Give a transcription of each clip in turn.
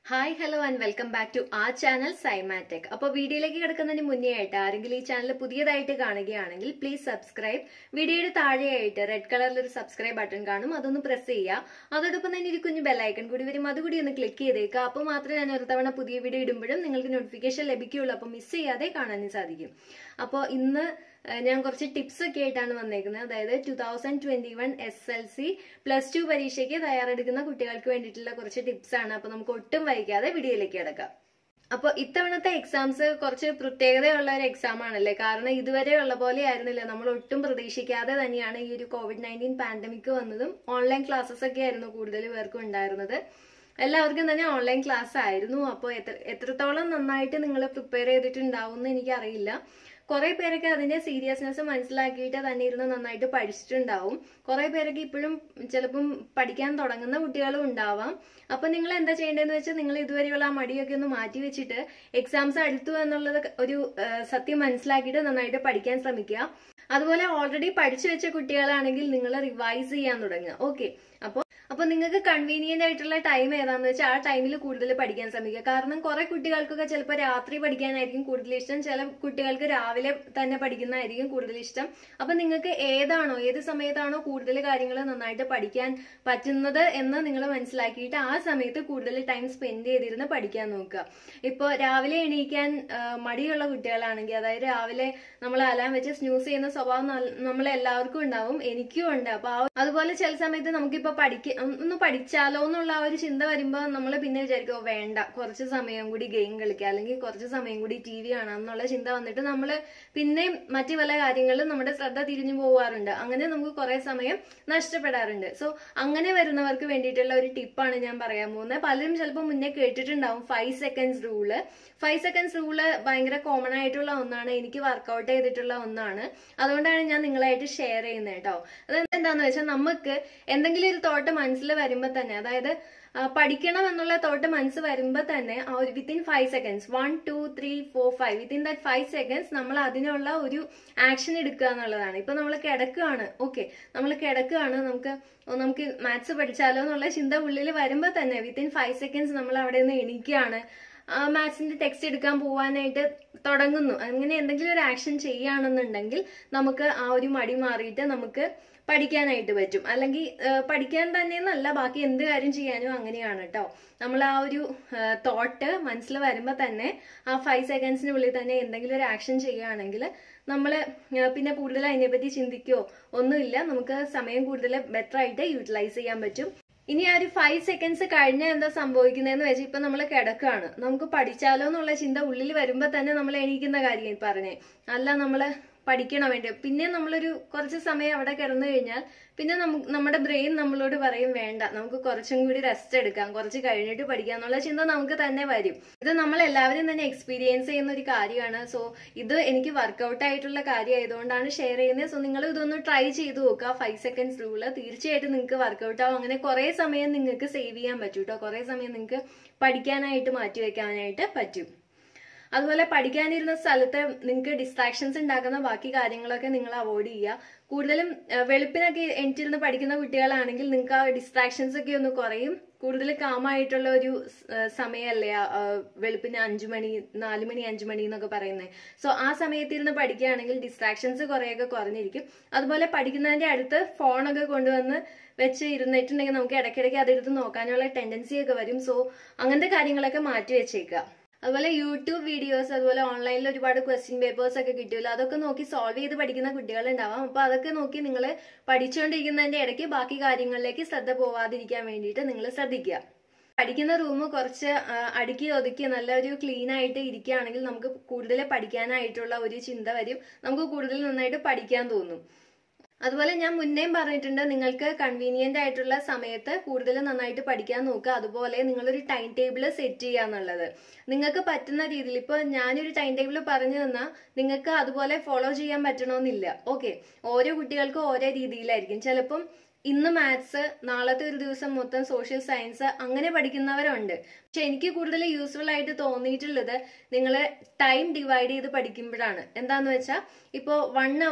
hi hello and welcome back to ആ channel സൈമാറ്റെക് അപ്പോൾ വീഡിയോയിലേക്ക് കിടക്കുന്നതിന് മുന്നേ ആയിട്ട് ആരെങ്കിലും ഈ ചാനൽ പുതിയതായിട്ട് കാണുകയാണെങ്കിൽ പ്ലീസ് സബ്സ്ക്രൈബ് വീഡിയോയുടെ താഴെയായിട്ട് റെഡ് കളറിൽ ഒരു സബ്സ്ക്രൈബ് ബട്ടൺ കാണും അതൊന്ന് പ്രസ് ചെയ്യുക അതോടൊപ്പം തന്നെ ഒരു കുഞ്ഞു ബെല്ലൈക്കൺ കൂടി വരും അതുകൂടി ഒന്ന് ക്ലിക്ക് ചെയ്തേക്കുക അപ്പോൾ മാത്രമേ ഞാൻ ഒരു തവണ പുതിയ വീഡിയോ ഇടുമ്പോഴും നിങ്ങൾക്ക് നോട്ടിഫിക്കേഷൻ ലഭിക്കുകയുള്ളൂ അപ്പോൾ മിസ് ചെയ്യാതെ കാണാനും സാധിക്കും അപ്പോൾ ഇന്ന് ഏഹ് ഞാൻ കുറച്ച് ടിപ്സ് ഒക്കെ ആയിട്ടാണ് വന്നേക്കുന്നത് അതായത് two thousand twenty one S L C plus two പരീക്ഷയ്ക്ക് തയ്യാറെടുക്കുന്ന കുട്ടികൾക്ക് വേണ്ടിയിട്ടുള്ള കുറച്ച് ടിപ്സ് ആണ് അപ്പൊ നമുക്ക് ഒട്ടും വൈകാതെ വീഡിയോയിലേക്ക് കിടക്കാം അപ്പൊ ഇത്തവണത്തെ എക്സാംസ് കുറച്ച് പ്രത്യേകതയുള്ള ഒരു എക്സാം ആണല്ലേ കാരണം ഇതുവരെ ഉള്ള പോലെ ആയിരുന്നില്ല നമ്മൾ ഒട്ടും പ്രതീക്ഷിക്കാതെ തന്നെയാണ് ഈ ഒരു കോവിഡ് നയൻറ്റീൻ പാൻഡമിക് വന്നതും ഓൺലൈൻ ക്ലാസ്സസ് ഒക്കെ ആയിരുന്നു കൂടുതൽ പേർക്കും ഉണ്ടായിരുന്നത് എല്ലാവർക്കും തന്നെ ഓൺലൈൻ ക്ലാസ് ആയിരുന്നു അപ്പോൾ എത്ര എത്രത്തോളം നന്നായിട്ട് നിങ്ങൾ പ്രിപ്പയർ ചെയ്തിട്ടുണ്ടാവും എന്ന് എനിക്കറിയില്ല കുറെ പേരൊക്കെ അതിന്റെ സീരിയസ്നെസ് മനസ്സിലാക്കിയിട്ട് തന്നെ ഇരുന്ന് നന്നായിട്ട് പഠിച്ചിട്ടുണ്ടാവും കുറെ പേരൊക്കെ ഇപ്പോഴും ചിലപ്പം പഠിക്കാൻ തുടങ്ങുന്ന കുട്ടികളും ഉണ്ടാവാം അപ്പൊ നിങ്ങൾ എന്താ ചെയ്യേണ്ടതെന്ന് വെച്ചാൽ നിങ്ങൾ ഇതുവരെയുള്ള ആ മടിയൊക്കെ ഒന്ന് മാറ്റി വെച്ചിട്ട് എക്സാംസ് അടുത്തു എന്നുള്ളത് ഒരു ആ, സത്യം മനസ്സിലാക്കിയിട്ട് നന്നായിട്ട് പഠിക്കാൻ ശ്രമിക്കുക അതുപോലെ ഓൾറെഡി പഠിച്ചു വെച്ച കുട്ടികളാണെങ്കിൽ നിങ്ങൾ റിവൈസ് ചെയ്യാൻ തുടങ്ങുക ഓക്കെ അപ്പോൾ അപ്പൊ നിങ്ങൾക്ക് കൺവീനിയന്റ് ആയിട്ടുള്ള ടൈം ഏതാന്ന് വെച്ചാൽ ആ ടൈമിൽ കൂടുതൽ പഠിക്കാൻ ശ്രമിക്കുക കാരണം കുറെ കുട്ടികൾക്കൊക്കെ ചിലപ്പോൾ രാത്രി പഠിക്കാനായിരിക്കും കൂടുതൽ ഇഷ്ടം ചില കുട്ടികൾക്ക് രാവിലെ തന്നെ പഠിക്കുന്നതായിരിക്കും കൂടുതൽ ഇഷ്ടം അപ്പൊ നിങ്ങൾക്ക് ഏതാണോ ഏത് സമയത്താണോ കൂടുതൽ കാര്യങ്ങൾ നന്നായിട്ട് പഠിക്കാൻ പറ്റുന്നത് എന്ന് നിങ്ങൾ മനസ്സിലാക്കിയിട്ട് ആ സമയത്ത് കൂടുതൽ ടൈം സ്പെൻഡ് ചെയ്തിരുന്ന് പഠിക്കാൻ നോക്കുക ഇപ്പോൾ രാവിലെ എണീക്കാൻ ആ, മടിയുള്ള കുട്ടികളാണെങ്കിൽ അതായത് രാവിലെ നമ്മൾ അലാം വെച്ച് സ്നൂസ് ചെയ്യുന്ന സ്വഭാവം നൽ- നമ്മളെല്ലാവർക്കും ഉണ്ടാവും എനിക്കും ഉണ്ട് അപ്പൊ ആ അതുപോലെ ചില സമയത്ത് നമുക്കിപ്പോ പഠിക്ക ഒന്ന് പഠിച്ചാലോ എന്നുള്ള ആ ഒരു ചിന്ത വരുമ്പോ നമ്മൾ പിന്നെ വിചാരിക്കും "ഓ, വേണ്ട കുറച്ച് സമയം കൂടി ഗെയിം കളിക്കുക അല്ലെങ്കിൽ കുറച്ച് സമയം കൂടി ടി വി കാണാം എന്നുള്ള ചിന്ത വന്നിട്ട് നമ്മൾ പിന്നെ മറ്റു പല കാര്യങ്ങളിലും നമ്മുടെ ശ്രദ്ധ തിരിഞ്ഞു പോവാറുണ്ട് അങ്ങനെ നമുക്ക് കുറെ സമയം നഷ്ടപ്പെടാറുണ്ട് സോ അങ്ങനെ വരുന്നവർക്ക് വേണ്ടിയിട്ടുള്ള ഒരു ടിപ്പാണ് ഞാൻ പറയാൻ പോകുന്നത് പലരും ചിലപ്പോൾ മുന്നേ കേട്ടിട്ടുണ്ടാവും five seconds rule five seconds rule ഭയങ്കര കോമൺ ആയിട്ടുള്ള ഒന്നാണ് എനിക്ക് വർക്കൗട്ട് ചെയ്തിട്ടുള്ള ഒന്നാണ് അതുകൊണ്ടാണ് ഞാൻ നിങ്ങളായിട്ട് ഷെയർ ചെയ്യുന്നത് കേട്ടോ അത് എന്താന്ന് വെച്ചാൽ നമുക്ക് എന്തെങ്കിലും ഒരു തോട്ട് മനസ്സിൽ വരുമ്പോൾ തന്നെ അതായത് ആ, പഠിക്കണം എന്നുള്ള തോട്ട് മനസ്സ് വരുമ്പോൾ തന്നെ ആ ഒരു within five seconds one two three four five within that five seconds നമ്മൾ അതിനുള്ള ഒരു ആക്ഷൻ എടുക്കുക എന്നുള്ളതാണ് ഇപ്പൊ നമ്മൾ കിടക്കുകയാണ് ഓക്കെ നമ്മൾ കിടക്കുകയാണ് നമുക്ക് ഓ, നമുക്ക് മാത്സ് പഠിച്ചാലോ എന്നുള്ള ചിന്ത ഉള്ളിൽ വരുമ്പോൾ തന്നെ വിത്തിൻ ഫൈവ് സെക്കൻഡ്സ് നമ്മൾ അവിടെ നിന്ന് എണീക്കുകയാണ് മാത്സിന്റെ ടെക്സ്റ്റ് എടുക്കാൻ പോവാനായിട്ട് തുടങ്ങുന്നു അങ്ങനെ എന്തെങ്കിലും ഒരു ആക്ഷൻ ചെയ്യുകയാണെന്നുണ്ടെങ്കിൽ നമുക്ക് ആ ഒരു മടി മാറിയിട്ട് നമുക്ക് പഠിക്കാനായിട്ട് പറ്റും അല്ലെങ്കിൽ ആ, പഠിക്കാൻ തന്നെയെന്നല്ല ബാക്കി എന്ത് കാര്യം ചെയ്യാനും അങ്ങനെയാണ് കേട്ടോ നമ്മൾ ആ ഒരു തോട്ട് മനസ്സിൽ വരുമ്പോൾ തന്നെ ആ ഫൈവ് സെക്കൻഡ്സിനുള്ളിൽ തന്നെ എന്തെങ്കിലും ഒരു ആക്ഷൻ ചെയ്യുകയാണെങ്കിൽ നമ്മൾ പിന്നെ കൂടുതൽ അതിനെപ്പറ്റി ചിന്തിക്കുകയോ ഒന്നുമില്ല നമുക്ക് സമയം കൂടുതൽ ബെറ്റർ ആയിട്ട് യൂട്ടിലൈസ് ചെയ്യാൻ പറ്റും ഇനി ആ ഒരു ഫൈവ് സെക്കൻഡ്സ് കഴിഞ്ഞ എന്താ സംഭവിക്കുന്നതെന്ന് വെച്ചാൽ ഇപ്പൊ നമ്മൾ കിടക്കുകയാണ് നമുക്ക് പഠിച്ചാലോ എന്നുള്ള ചിന്ത ഉള്ളിൽ വരുമ്പോ തന്നെ നമ്മൾ എണീക്കുന്ന കാര്യം ഈ പറഞ്ഞേ അല്ല നമ്മള് പഠിക്കണം വേണ്ടി പിന്നെ നമ്മളൊരു കുറച്ച് സമയം അവിടെ കിടന്നു കഴിഞ്ഞാൽ പിന്നെ നമുക്ക് നമ്മുടെ ബ്രെയിൻ നമ്മളോട് പറയും വേണ്ട നമുക്ക് കുറച്ചും കൂടി റെസ്റ്റ് എടുക്കാം കുറച്ച് കഴിഞ്ഞിട്ട് പഠിക്കാം എന്നുള്ള ചിന്ത നമുക്ക് തന്നെ വരും ഇത് നമ്മൾ എല്ലാവരും തന്നെ എക്സ്പീരിയൻസ് ചെയ്യുന്ന ഒരു കാര്യമാണ് സോ ഇത് എനിക്ക് വർക്കൗട്ട് ആയിട്ടുള്ള കാര്യമായതുകൊണ്ടാണ് ഷെയർ ചെയ്യുന്നത് സോ നിങ്ങൾ ഇതൊന്ന് ട്രൈ ചെയ്ത് നോക്കുക ഫൈവ് സെക്കൻഡ്സ് റൂള് തീർച്ചയായിട്ടും നിങ്ങൾക്ക് വർക്കൗട്ട് ആവും അങ്ങനെ കുറെ സമയം നിങ്ങൾക്ക് സേവ് ചെയ്യാൻ പറ്റും കേട്ടോ കുറെ സമയം നിങ്ങൾക്ക് പഠിക്കാനായിട്ട് മാറ്റി വെക്കാനായിട്ട് പറ്റും അതുപോലെ പഠിക്കാനിരുന്ന സ്ഥലത്ത് നിങ്ങൾക്ക് ഡിസ്ട്രാക്ഷൻസ് ഉണ്ടാക്കുന്ന ബാക്കി കാര്യങ്ങളൊക്കെ നിങ്ങൾ അവോയ്ഡ് ചെയ്യുക കൂടുതലും ഏഹ്, വെളുപ്പിനൊക്കെ എണീറ്റിരുന്ന് പഠിക്കുന്ന കുട്ടികളാണെങ്കിൽ നിങ്ങൾക്ക് ആ ഡിസ്ട്രാക്ഷൻസ് ഒക്കെ ഒന്ന് കുറയും കൂടുതൽ കാമായിട്ടുള്ള ഒരു ഏഹ്, സമയമല്ലേ ആ, ആ, വെളുപ്പിന് അഞ്ചു മണി നാല് മണി അഞ്ചു മണി എന്നൊക്കെ പറയുന്നത് സോ ആ സമയത്തിരുന്ന് പഠിക്കുകയാണെങ്കിൽ ഡിസ്ട്രാക്ഷൻസ് കുറേയൊക്കെ കുറഞ്ഞിരിക്കും അതുപോലെ പഠിക്കുന്നതിന്റെ അടുത്ത് ഫോണൊക്കെ കൊണ്ടുവന്ന് വെച്ച് ഇരുന്നിട്ടുണ്ടെങ്കിൽ നമുക്ക് ഇടയ്ക്കിടയ്ക്ക് അതെടുത്ത് നോക്കാനുള്ള ടെൻഡൻസി ഒക്കെ വരും സോ അങ്ങനത്തെ കാര്യങ്ങളൊക്കെ മാറ്റി വെച്ചേക്കുക അതുപോലെ യൂട്യൂബ് വീഡിയോസ് അതുപോലെ ഓൺലൈനിൽ ഒരുപാട് ക്വസ്റ്റ്യൻ പേപ്പേഴ്സ് ഒക്കെ കിട്ടിയല്ലോ അതൊക്കെ നോക്കി സോൾവ് ചെയ്ത് പഠിക്കുന്ന കുട്ടികളുണ്ടാവാം അപ്പൊ അതൊക്കെ നോക്കി നിങ്ങൾ പഠിച്ചുകൊണ്ടിരിക്കുന്നതിന്റെ ഇടയ്ക്ക് ബാക്കി കാര്യങ്ങളിലേക്ക് ശ്രദ്ധ പോവാതിരിക്കാൻ വേണ്ടിയിട്ട് നിങ്ങൾ ശ്രദ്ധിക്കുക പഠിക്കുന്ന റൂം കുറച്ച് ആ, അടുക്കി ഒതുക്കി നല്ലൊരു ക്ലീൻ ആയിട്ട് ഇരിക്കുകയാണെങ്കിൽ നമുക്ക് കൂടുതൽ പഠിക്കാനായിട്ടുള്ള ഒരു ചിന്ത വരും നമുക്ക് കൂടുതൽ നന്നായിട്ട് പഠിക്കാൻ തോന്നും അതുപോലെ ഞാൻ മുന്നേയും പറഞ്ഞിട്ടുണ്ട് നിങ്ങൾക്ക് കൺവീനിയന്റ് ആയിട്ടുള്ള സമയത്ത് കൂടുതൽ നന്നായിട്ട് പഠിക്കാൻ നോക്കുക അതുപോലെ നിങ്ങളൊരു ടൈം ടേബിൾ സെറ്റ് ചെയ്യുക എന്നുള്ളത് നിങ്ങൾക്ക് പറ്റുന്ന രീതിയിൽ ഇപ്പൊ ഞാനൊരു ടൈം ടേബിൾ പറഞ്ഞു തന്നാൽ നിങ്ങൾക്ക് അതുപോലെ ഫോളോ ചെയ്യാൻ പറ്റണമെന്നില്ല ഓക്കെ ഓരോ കുട്ടികൾക്കും ഓരോ രീതിയിലായിരിക്കും ചിലപ്പം ഇന്ന് മാത്സ് നാളത്തെ ഒരു ദിവസം മൊത്തം സോഷ്യൽ സയൻസ് അങ്ങനെ പഠിക്കുന്നവരുണ്ട് പക്ഷെ എനിക്ക് കൂടുതൽ യൂസ്ഫുൾ ആയിട്ട് തോന്നിയിട്ടുള്ളത് നിങ്ങൾ ടൈം ഡിവൈഡ് ചെയ്ത് പഠിക്കുമ്പോഴാണ് എന്താന്ന് വെച്ചാൽ ഇപ്പോൾ വൺ അവർ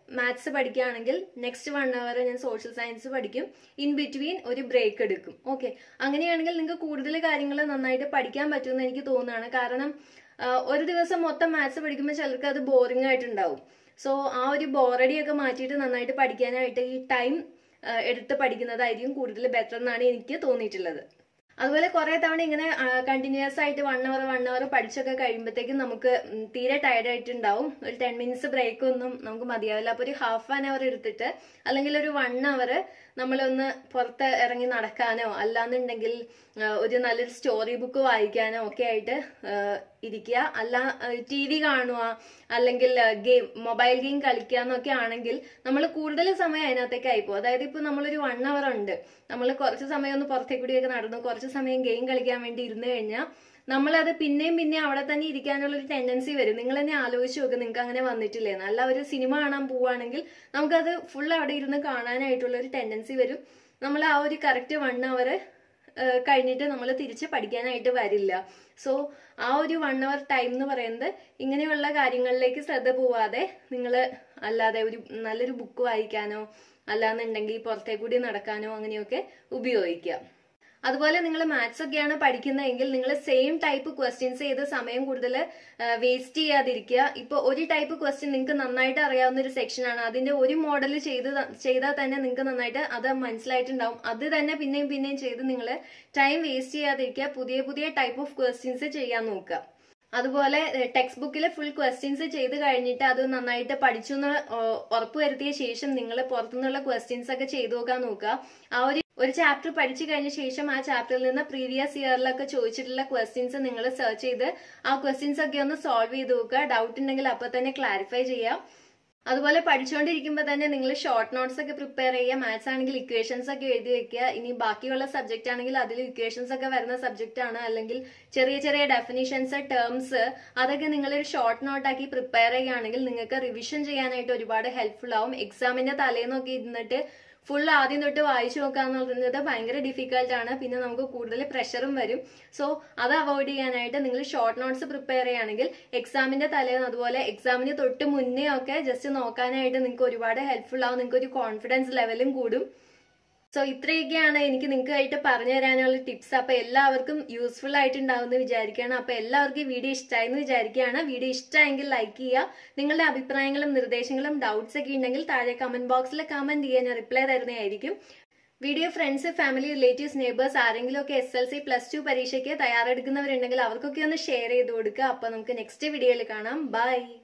മാത്സ് പഠിക്കുകയാണെങ്കിൽ നെക്സ്റ്റ് വൺ അവർ ഞാൻ സോഷ്യൽ സയൻസ് പഠിക്കും ഇൻ ബിറ്റ്വീൻ ഒരു ബ്രേക്ക് എടുക്കും ഓക്കെ അങ്ങനെയാണെങ്കിൽ നിങ്ങൾക്ക് കൂടുതൽ കാര്യങ്ങൾ നന്നായിട്ട് പഠിക്കാൻ പറ്റുമെന്ന് എനിക്ക് തോന്നുന്നതാണ് കാരണം ആ, ഒരു ദിവസം മൊത്തം മാത്സ് പഠിക്കുമ്പോൾ ചിലർക്ക് അത് ബോറിംഗ് ആയിട്ടുണ്ടാവും സോ ആ ഒരു ബോറടിയൊക്കെ മാറ്റിയിട്ട് നന്നായിട്ട് പഠിക്കാനായിട്ട് ഈ ടൈം എടുത്ത് പഠിക്കുന്നതായിരിക്കും കൂടുതൽ ബെറ്റർ എന്നാണ് എനിക്ക് തോന്നിയിട്ടുള്ളത് അതുപോലെ കുറെ തവണ ഇങ്ങനെ കണ്ടിന്യൂസ് ആയിട്ട് വൺ അവർ വൺ അവർ പഠിച്ചൊക്കെ കഴിയുമ്പോഴത്തേക്കും നമുക്ക് ഉം, തീരെ ടയർഡ് ആയിട്ടുണ്ടാവും ഒരു ടെൻ മിനിറ്റ്സ് ബ്രേക്ക് ഒന്നും നമുക്ക് മതിയാവില്ല അപ്പൊ ഒരു ഹാഫ് ആൻ അവർ എടുത്തിട്ട് അല്ലെങ്കിൽ ഒരു വൺ അവർ നമ്മളൊന്ന് പുറത്ത് ഇറങ്ങി നടക്കാനോ അല്ലാന്നുണ്ടെങ്കിൽ ആ, ഒരു നല്ലൊരു സ്റ്റോറി ബുക്ക് വായിക്കാനോ ഒക്കെ ആയിട്ട് ആ, ഇരിക്കുക അല്ല ടി വി കാണുക അല്ലെങ്കിൽ ഗെയിം മൊബൈൽ ഗെയിം കളിക്കുക എന്നൊക്കെ ആണെങ്കിൽ നമ്മൾ കൂടുതൽ സമയം അതിനകത്തേക്ക് ആയിപ്പോ അതായത് ഇപ്പൊ നമ്മളൊരു വൺ അവർ ഉണ്ട് നമ്മൾ കുറച്ച് സമയം ഒന്ന് പുറത്തേക്ക് കൂടിയൊക്കെ നടന്നു കുറച്ച് സമയം ഗെയിം കളിക്കാൻ വേണ്ടി ഇരുന്ന് കഴിഞ്ഞാൽ നമ്മളത് പിന്നെയും പിന്നെ അവിടെ തന്നെ ഇരിക്കാനുള്ള ഒരു ടെൻഡൻസി വരും നിങ്ങൾ തന്നെ ആലോചിച്ച് നോക്ക് നിങ്ങൾക്ക് അങ്ങനെ വന്നിട്ടില്ലേന്ന് അല്ല ഒരു സിനിമ കാണാൻ പോവുകയാണെങ്കിൽ നമുക്കത് ഫുൾ അവിടെ ഇരുന്ന് കാണാനായിട്ടുള്ള ഒരു ടെൻഡൻസി വരും നമ്മൾ ആ ഒരു കറക്റ്റ് വൺ അവർ കഴിഞ്ഞിട്ട് നമ്മൾ തിരിച്ച് പഠിക്കാനായിട്ട് വരില്ല സോ ആ ഒരു വൺ അവർ ടൈം എന്ന് പറയുന്നത് ഇങ്ങനെയുള്ള കാര്യങ്ങളിലേക്ക് ശ്രദ്ധ പോവാതെ നിങ്ങൾ അല്ലാതെ ഒരു നല്ലൊരു ബുക്ക് വായിക്കാനോ അല്ലാന്നുണ്ടെങ്കിൽ പുറത്തേ കൂടി നടക്കാനോ അങ്ങനെയൊക്കെ ഉപയോഗിക്കുക അതുപോലെ നിങ്ങൾ മാത്സ് ഒക്കെയാണ് പഠിക്കുന്നതെങ്കിൽ നിങ്ങൾ സെയിം ടൈപ്പ് ക്വസ്റ്റ്യൻസ് ചെയ്ത് സമയം കൂടുതൽ വേസ്റ്റ് ചെയ്യാതിരിക്കുക ഇപ്പൊ ഒരു ടൈപ്പ് ക്വസ്റ്റ്യൻ നിങ്ങൾക്ക് നന്നായിട്ട് അറിയാവുന്ന ഒരു സെക്ഷൻ ആണ് അതിന്റെ ഒരു മോഡൽ ചെയ്ത് ത- ചെയ്താൽ തന്നെ നിങ്ങൾക്ക് നന്നായിട്ട് അത് മനസ്സിലായിട്ടുണ്ടാവും അത് തന്നെ പിന്നെയും പിന്നെയും ചെയ്ത് നിങ്ങൾ ടൈം വേസ്റ്റ് ചെയ്യാതിരിക്കുക പുതിയ പുതിയ ടൈപ്പ് ഓഫ് ക്വസ്റ്റ്യൻസ് ചെയ്യാൻ നോക്കുക അതുപോലെ ടെക്സ്റ്റ് ബുക്കിലെ ഫുൾ ക്വസ്റ്റ്യൻസ് ചെയ്ത് കഴിഞ്ഞിട്ട് അത് നന്നായിട്ട് പഠിച്ചു എന്ന് ഉറപ്പ് വരുത്തിയ ശേഷം നിങ്ങൾ പുറത്തുനിന്നുള്ള ക്വസ്റ്റ്യൻസ് ഒക്കെ ചെയ്തു നോക്കാൻ നോക്കുക ആ ഒരു ഒരു ചാപ്റ്റർ പഠിച്ചു കഴിഞ്ഞ ശേഷം ആ ചാപ്റ്ററിൽ നിന്ന് പ്രീവിയസ് ഇയറിലൊക്കെ ചോദിച്ചിട്ടുള്ള ക്വസ്റ്റ്യൻസ് നിങ്ങൾ സെർച്ച് ചെയ്ത് ആ ക്വസ്റ്റ്യൻസ് ഒക്കെ ഒന്ന് സോൾവ് ചെയ്ത് നോക്കുക ഡൗട്ട് ഉണ്ടെങ്കിൽ അപ്പൊ തന്നെ ക്ലാരിഫൈ ചെയ്യാം അതുപോലെ പഠിച്ചുകൊണ്ടിരിക്കുമ്പോൾ തന്നെ നിങ്ങൾ ഷോർട്ട് നോട്ട്സ് ഒക്കെ പ്രിപ്പയർ ചെയ്യുക മാത്സ് ആണെങ്കിൽ ഇക്വേഷൻസ് ഒക്കെ എഴുതി വെക്കുക ഇനി ബാക്കിയുള്ള സബ്ജക്റ്റ് ആണെങ്കിൽ അതിൽ ഇക്വേഷൻസ് ഒക്കെ വരുന്ന സബ്ജക്റ്റ് ആണ് അല്ലെങ്കിൽ ചെറിയ ചെറിയ ഡെഫിനിഷൻസ് ടേംസ് അതൊക്കെ നിങ്ങളൊരു ഷോർട്ട് നോട്ടാക്കി പ്രിപ്പയർ ചെയ്യുകയാണെങ്കിൽ നിങ്ങൾക്ക് റിവിഷൻ ചെയ്യാനായിട്ട് ഒരുപാട് ഹെൽപ്ഫുൾ ആവും എക്സാമിന്റെ തലേന്നൊക്കെ ഇരുന്നിട്ട് ഫുൾ ആദ്യം തൊട്ട് വായിച്ചു നോക്കുക എന്ന് പറയുന്നത് ഭയങ്കര ഡിഫിക്കൽട്ട് ആണ് പിന്നെ നമുക്ക് കൂടുതൽ പ്രഷറും വരും സോ അത് അവോയ്ഡ് ചെയ്യാനായിട്ട് നിങ്ങൾ ഷോർട്ട് നോട്ട്സ് പ്രിപ്പയർ ചെയ്യുകയാണെങ്കിൽ എക്സാമിന്റെ തലേന്ന് അതുപോലെ എക്സാമിന് തൊട്ട് മുന്നേ ഒക്കെ ജസ്റ്റ് നോക്കാനായിട്ട് നിങ്ങൾക്ക് ഒരുപാട് ഹെൽപ്ഫുൾ ആവും നിങ്ങൾക്ക് ഒരു കോൺഫിഡൻസ് ലെവലും കൂടും സോ ഇത്രയൊക്കെയാണ് എനിക്ക് നിങ്ങൾക്കായിട്ട് പറഞ്ഞു തരാനുള്ള ടിപ്സ് അപ്പൊ എല്ലാവർക്കും യൂസ്ഫുൾ ആയിട്ടുണ്ടാവും എന്ന് വിചാരിക്കുകയാണ് അപ്പൊ എല്ലാവർക്കും ഈ വീഡിയോ ഇഷ്ടമായി എന്ന് വിചാരിക്കുകയാണ് വീഡിയോ ഇഷ്ടമായെങ്കിൽ ലൈക്ക് ചെയ്യുക നിങ്ങളുടെ അഭിപ്രായങ്ങളും നിർദ്ദേശങ്ങളും ഡൗട്ട്സ് ഒക്കെ ഉണ്ടെങ്കിൽ താഴെ കമന്റ് ബോക്സിൽ കമന്റ് ചെയ്യാൻ ഞാൻ റിപ്ലൈ തരുന്നതായിരിക്കും video friends family relatives neighbours ആരെങ്കിലും ഒക്കെ S L C plus two പരീക്ഷയ്ക്ക് തയ്യാറെടുക്കുന്നവരുണ്ടെങ്കിൽ അവർക്കൊക്കെ ഒന്ന് ഷെയർ ചെയ്ത് കൊടുക്കുക അപ്പൊ നമുക്ക് നെക്സ്റ്റ് വീഡിയോയിൽ കാണാം ബൈ